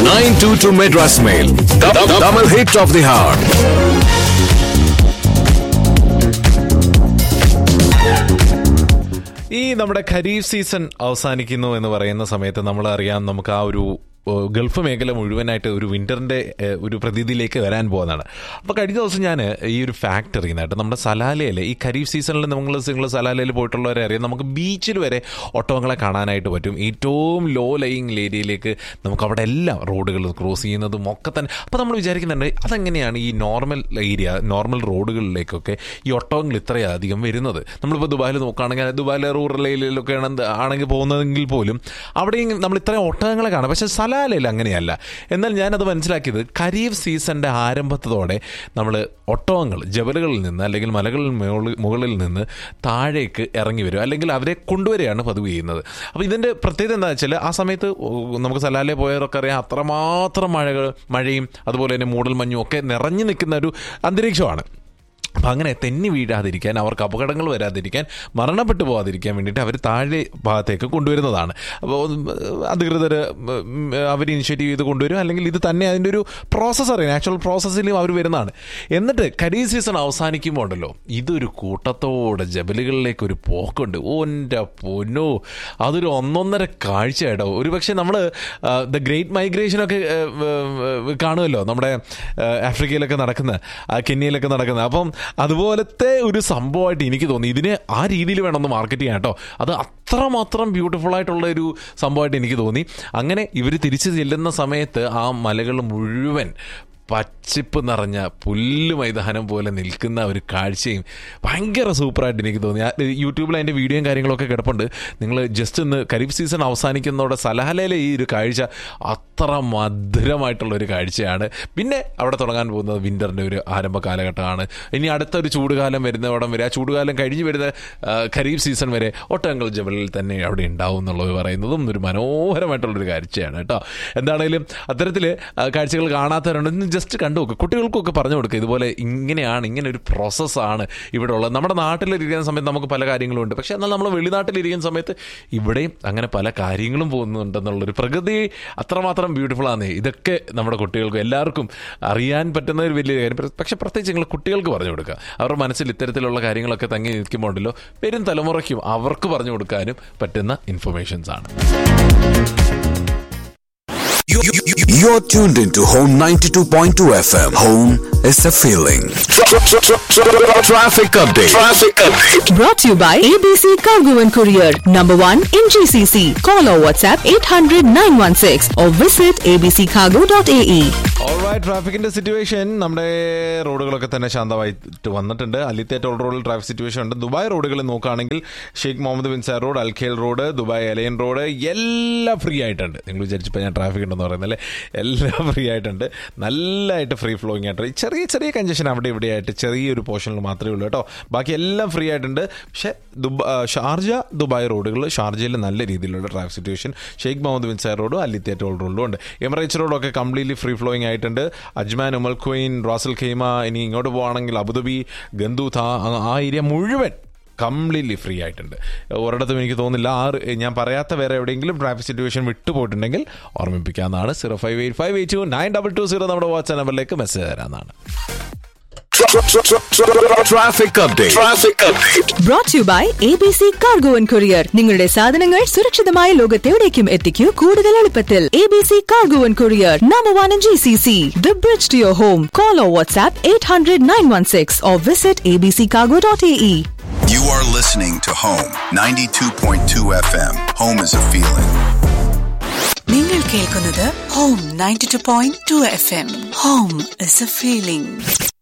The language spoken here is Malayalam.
922 Madras Mail. Double hit of the heart. ഈ നമ്മുടെ ഖരീഫ് സീസൺ അവസാനിക്കുന്നു എന്ന് പറയുന്ന സമയത്ത് നമ്മൾ അറിയാം നമുക്ക് ആ ഒരു ഏഹ്, ഗൾഫ് മേഖല മുഴുവനായിട്ട് ഒരു വിന്ററിന്റെ ഏഹ്, ഒരു പ്രതീതിയിലേക്ക് വരാൻ പോകുന്നതാണ് അപ്പോൾ കഴിഞ്ഞ ദിവസം ഞാൻ ഈ ഒരു ഫാക്ട് അറിയുന്നതായിട്ട് നമ്മുടെ സലാലയിൽ ഈ ഖരീഫ് സീസണിൽ നിങ്ങൾ നിങ്ങൾ സലാലയിൽ പോയിട്ടുള്ളവരെ അറിയാം നമുക്ക് ബീച്ചിൽ വരെ ഒട്ടകങ്ങളെ കാണാനായിട്ട് പറ്റും ഏറ്റവും ലോ ലയിങ് ഏരിയയിലേക്ക് നമുക്ക് അവിടെ എല്ലാം റോഡുകൾ ക്രോസ് ചെയ്യുന്നതും ഒക്കെ തന്നെ അപ്പോൾ നമ്മൾ വിചാരിക്കുന്നുണ്ട് അതെങ്ങനെയാണ് ഈ നോർമൽ ഏരിയ നോർമൽ റോഡുകളിലേക്കൊക്കെ ഈ ഒട്ടകങ്ങൾ ഇത്രയധികം വരുന്നത് നമ്മളിപ്പോൾ ദുബായിൽ നോക്കുകയാണെങ്കിൽ ദുബായിലെ റൂറൽ ഏരിയയിലൊക്കെയാണ് എന്ത് ആണെങ്കിൽ പോകുന്നതെങ്കിൽ പോലും അവിടെയും നമ്മൾ ഇത്രയും ഒട്ടകങ്ങളെ കാണാം പക്ഷേ സലാലയിൽ അങ്ങനെയല്ല എന്നാൽ ഞാനത് മനസ്സിലാക്കിയത് ഖരീഫ് സീസണിൻ്റെ ആരംഭത്തോടെ നമ്മൾ ഒട്ടകങ്ങൾ ജബലുകളിൽ നിന്ന് അല്ലെങ്കിൽ മലകളിൽ മുകളിൽ മുകളിൽ നിന്ന് താഴേക്ക് ഇറങ്ങി വരും അല്ലെങ്കിൽ അവരെ കൊണ്ടുവരികയാണ് പതിവ് ചെയ്യുന്നത് അപ്പോൾ ഇതിൻ്റെ പ്രത്യേകത എന്താ വെച്ചാൽ ആ സമയത്ത് നമുക്ക് സലാലയിൽ പോയവരൊക്കെ അറിയാം അത്രമാത്രം മഴകൾ മഴയും അതുപോലെ തന്നെ മൂടൽ മഞ്ഞും ഒക്കെ നിറഞ്ഞു നിൽക്കുന്ന ഒരു അന്തരീക്ഷമാണ് അപ്പം അങ്ങനെ തെന്നി വീഴാതിരിക്കാൻ അവർക്ക് അപകടങ്ങൾ വരാതിരിക്കാൻ മരണപ്പെട്ടു പോകാതിരിക്കാൻ വേണ്ടിയിട്ട് അവർ താഴെ ഭാഗത്തേക്ക് കൊണ്ടുവരുന്നതാണ് അപ്പോൾ അധികൃതർ അവർ ഇനിഷ്യേറ്റീവ് ചെയ്ത് കൊണ്ടുവരും അല്ലെങ്കിൽ ഇത് തന്നെ അതിൻ്റെ ഒരു പ്രോസസ്സ് അറിയാം ആക്ച്വൽ പ്രോസസ്സിലും അവർ വരുന്നതാണ് എന്നിട്ട് ഖരീഫ് സീസൺ അവസാനിക്കുമ്പോൾ ഉണ്ടല്ലോ ഇതൊരു കൂട്ടത്തോടെ ജബലുകളിലേക്ക് ഒരു പോക്കുണ്ട് ഓൻ്റെ പൊന്നോ അതൊരു ഒന്നൊന്നര കാഴ്ചയായിട്ടോ ഒരു പക്ഷേ നമ്മൾ ദ ഗ്രേറ്റ് മൈഗ്രേഷനൊക്കെ കാണുമല്ലോ നമ്മുടെ ആ, ആഫ്രിക്കയിലൊക്കെ നടക്കുന്ന ആ, കെന്യയിലൊക്കെ നടക്കുന്ന അപ്പം അതുപോലത്തെ ഒരു സംഭവമായിട്ട് എനിക്ക് തോന്നി ഇതിനെ ആ രീതിയിൽ വേണമെന്ന് മാർക്കറ്റ് ചെയ്യാൻ കേട്ടോ അത് അത്രമാത്രം ബ്യൂട്ടിഫുൾ ആയിട്ടുള്ള ഒരു സംഭവമായിട്ട് എനിക്ക് തോന്നി അങ്ങനെ ഇവർ തിരിച്ചു ചെല്ലുന്ന സമയത്ത് ആ മലകൾ മുഴുവൻ പച്ചിപ്പ് നിറഞ്ഞ പുല്ല് മൈതാനം പോലെ നിൽക്കുന്ന ഒരു കാഴ്ചയും ഭയങ്കര സൂപ്പറായിട്ട് എനിക്ക് തോന്നി ആ, യൂട്യൂബിൽ അതിൻ്റെ വീഡിയോയും കാര്യങ്ങളൊക്കെ കിടപ്പുണ്ട് നിങ്ങൾ ജസ്റ്റ് ഒന്ന് ഖരീഫ് സീസൺ അവസാനിക്കുന്നതോടെ സലഹലയിലെ ഈ ഒരു കാഴ്ച അത്ര മധുരമായിട്ടുള്ള ഒരു കാഴ്ചയാണ് പിന്നെ അവിടെ തുടങ്ങാൻ പോകുന്നത് വിൻ്ററിൻ്റെ ഒരു ആരംഭ കാലഘട്ടമാണ് ഇനി അടുത്തൊരു ചൂടുകാലം വരുന്നവിടം വരെ ആ ചൂടുകാലം കഴിഞ്ഞ് വരുന്ന ആ, ഖരീഫ് സീസൺ വരെ ഒട്ടകങ്ങൾ ജബലിൽ തന്നെ അവിടെ ഉണ്ടാവും എന്നുള്ളത് പറയുന്നതും ഒരു മനോഹരമായിട്ടുള്ളൊരു കാഴ്ചയാണ് കേട്ടോ എന്താണേലും അത്തരത്തിൽ കാഴ്ചകൾ കാണാത്തവരുണ്ട് ജസ്റ്റ് കണ്ടു നോക്കുക കുട്ടികൾക്കൊക്കെ പറഞ്ഞു കൊടുക്കുക ഇതുപോലെ ഇങ്ങനെയാണ് ഇങ്ങനെ ഒരു പ്രോസസ്സാണ് ഇവിടെ ഉള്ളത് നമ്മുടെ നാട്ടിലിരിക്കുന്ന സമയത്ത് നമുക്ക് പല കാര്യങ്ങളും ഉണ്ട് പക്ഷേ എന്നാൽ നമ്മൾ വെളിനാട്ടിലിരിക്കുന്ന സമയത്ത് ഇവിടെയും അങ്ങനെ പല കാര്യങ്ങളും പോകുന്നുണ്ടെന്നുള്ളൊരു പ്രകൃതി അത്രമാത്രം ബ്യൂട്ടിഫുൾ ആണ് ഇതൊക്കെ നമ്മുടെ കുട്ടികൾക്കും എല്ലാവർക്കും അറിയാൻ പറ്റുന്ന ഒരു വലിയ കാര്യം പക്ഷേ പ്രത്യേകിച്ച് നിങ്ങൾ കുട്ടികൾക്ക് പറഞ്ഞു കൊടുക്കുക അവരുടെ മനസ്സിൽ ഇത്തരത്തിലുള്ള കാര്യങ്ങളൊക്കെ തങ്ങി നിൽക്കുമ്പോൾ ഉണ്ടല്ലോ വരും തലമുറയ്ക്കും അവർക്ക് പറഞ്ഞു കൊടുക്കാനും പറ്റുന്ന ഇൻഫർമേഷൻസ് ആണ് You- you- you- You're tuned into Home 92.2 FM. Home is a feeling. Traffic update. Traffic update. Brought to you by ABC Cargo and Courier, number one in GCC. Call or WhatsApp 800 916 or visit abccargo.ae. ട്രാഫിക്കിന്റെ സിറ്റുവേഷൻ നമ്മുടെ റോഡുകളൊക്കെ തന്നെ ശാന്തമായിട്ട് വന്നിട്ടുണ്ട് അലിത്തെ ടോൾ റോഡിൽ ട്രാഫിക് സിറ്റുവേഷൻ ഉണ്ട് ദുബായ് റോഡുകളിൽ നോക്കുകയാണെങ്കിൽ ഷെയ്ഖ് മുഹമ്മദ് ബിൻ സാർ road Al Khail road Dubai Al Ain road എല്ലാം ഫ്രീ ആയിട്ടുണ്ട് നിങ്ങൾ വിചാരിച്ചപ്പോൾ ഞാൻ ട്രാഫിക് ഉണ്ടെന്ന് പറയുന്നല്ലേ എല്ലാം ഫ്രീ ആയിട്ടുണ്ട് നല്ലതായിട്ട് ഫ്രീ ഫ്ലോയിങ് ആയിട്ട് ചെറിയ ചെറിയ കഞ്ചഷൻ അവിടെ ഇവിടെ ആയിട്ട് ചെറിയൊരു പോർഷനിൽ മാത്രമേ ഉള്ളൂ കേട്ടോ ബാക്കി എല്ലാം ഫ്രീ ആയിട്ടുണ്ട് പക്ഷേ ദുബ ഷാർജ ദുബായ് റോഡുകൾ ഷാർജയിൽ നല്ല രീതിയിലുള്ള traffic situation Sheikh Mohammed bin സാർ റോഡ് അലിത്തെ ടോൾ റോഡിലും ഉണ്ട് എമിറേറ്റ്സ് റോഡൊക്കെ കംപ്ലീറ്റ്ലി ഫ്രീ ഫ്ലോയിങ് ആയിട്ടുണ്ട് Ajman Umm Al Quwain Ras Al Khaimah ഇനി ഇങ്ങോട്ട് പോവാണെങ്കിൽ അബുദാബി ഗന്ദൂഥ ആ- ആ ഏരിയ മുഴുവൻ കംപ്ലീറ്റ്ലി ഫ്രീ ആയിട്ടുണ്ട് ഒരിടത്തും എനിക്ക് തോന്നുന്നില്ല ആ ഒരു- ഞാൻ പറയാത്ത വേറെ എവിടെയെങ്കിലും ട്രാഫിക് സിറ്റുവേഷൻ വിട്ടുപോയിട്ടുണ്ടെങ്കിൽ ഓർമ്മിപ്പിക്കാവുന്നതാണ് zero five eight five eight two nine double two zero നമ്മുടെ വാട്സ്ആപ്പ് നമ്പറിലേക്ക് മെസ്സേജ് തരാവുന്നതാണ് Traffic update. Traffic update. Brought to you by ABC Cargo and Courier. നിങ്ങളുടെ സാധനങ്ങൾ സുരക്ഷിതമായ ലോകത്തെവിടേക്കും എത്തിക്കൂ കൂടുതൽ എളുപ്പത്തിൽ ABC Cargo and Courier, number one in GCC. The bridge to your home. Call or WhatsApp 800 916 or visit abccargo.ae. You are listening to Home 92.2 FM. Home is a feeling. നിങ്ങൾ കേൾക്കുന്നത് home ninety two point two FM home is a എ ഫീലിംഗ്